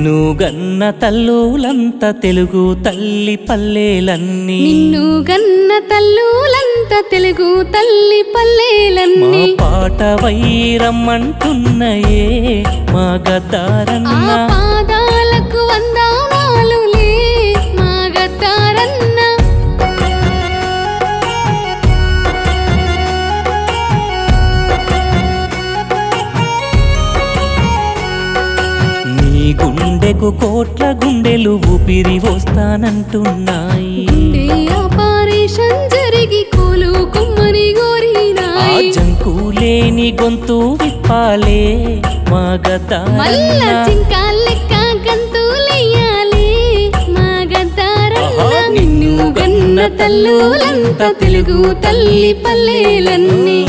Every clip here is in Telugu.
నిన్ను గన్న తల్లులంత తెలుగు తల్లి పల్లెలన్నీ నిన్ను గన్న తల్లులంత తెలుగు తల్లి మా పల్లెలన్నీ పాట వైరమ్మంటున్నయే మా ఆ గద్దారన్న పాదాలకు వందనాలులే మా గద్దారన్న నీ గుండెకు కోట్ల గుండెలు ఊపిరి వస్తానంటున్నాయి గుండె ఆపరేషన్ జరిగి కోలు కుమ్మని ఆ గోరినాయి జంకు లేని గొంతు విప్పాలే మా మల్ల గద్దారన్న చింకా లెక్క గంతులెయ్యాలి మా గద్దారన్న ఆహా, నిన్ను గన్న తల్లులంత తెలుగు తల్లి పల్లెలన్నీ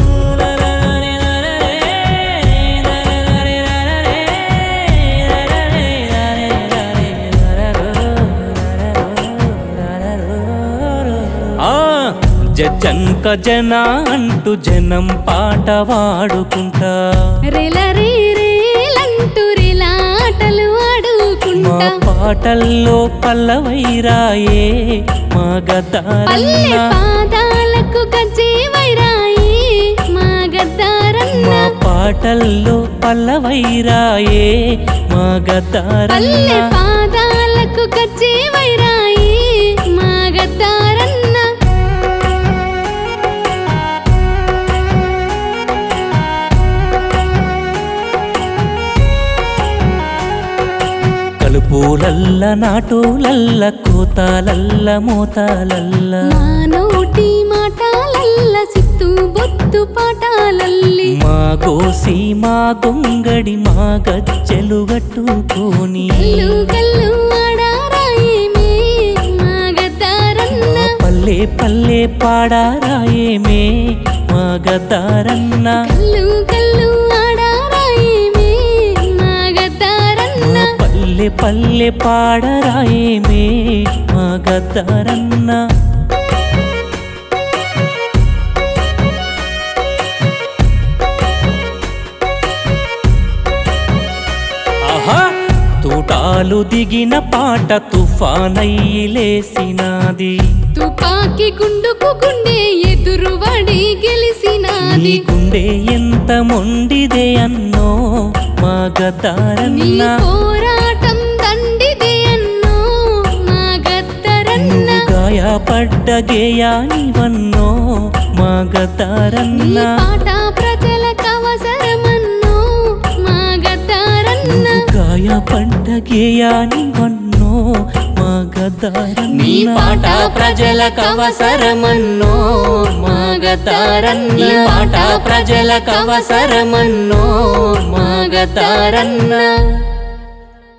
ఆ జంక జన అంటూ జనం పాట వాడుకుంటా రెల రే రేలంటూ రేలాటలు మా ఆడుకుంటా పాటల్లో పల్లవైరాయే మా పల్లె గదారన్న పాదాలకు గజ్జే వైరాయి మా గద్దారన్న మా పాటల్లో పల్లవైరాయే మా పల్లె గదారన్న పాదాలకు గజ్జే వైరాయి మా గద్దారన్న కలుపులల్ల నాటులల్ల కోతాలల్ల మోతాలల్ల మా నోటి మాటాలల్ల సిత్తు బొత్తు పాటాలల్లి మా గోసి మా గొంగడి మా గజ్జెలు గట్టుకొని కల్లు కల్లు ఆడారాయేమే మా గద్దారన్న మా పల్లె పల్లె పాడారాయేమే మా గదారన్న కల్లు కల్లు ఆడారాయేమే మా గద్దారన్న మా పల్లె పల్లె పాడరాయేమే మా గదారన్న ఆహా తూటాలు దిగిన పాట తుఫానయ్యి లేసినాది తుపాకి గుండుకు గుండె ఎదురువడి నీ గెలిసినాది గుండె ఎంత మొండిదే అన్నో మా నీ గదారన్న పోరాటం దండిదే అన్నో మా గద్దరన్న నువ్వు గాయపడ్డ గేయానివన్నో మా నీ గదారన్న పాట ప్రజలకు అవసరమన్నో మా గద్దరన్న నువ్వు గాయపడ్డ గేయానివన్నో మా గదారన్న నీ పాట ప్రజలకు అవసరమన్నో మా గద్దరన్న నీ పాట ప్రజలకు అవసరమన్నో మా గదారన్న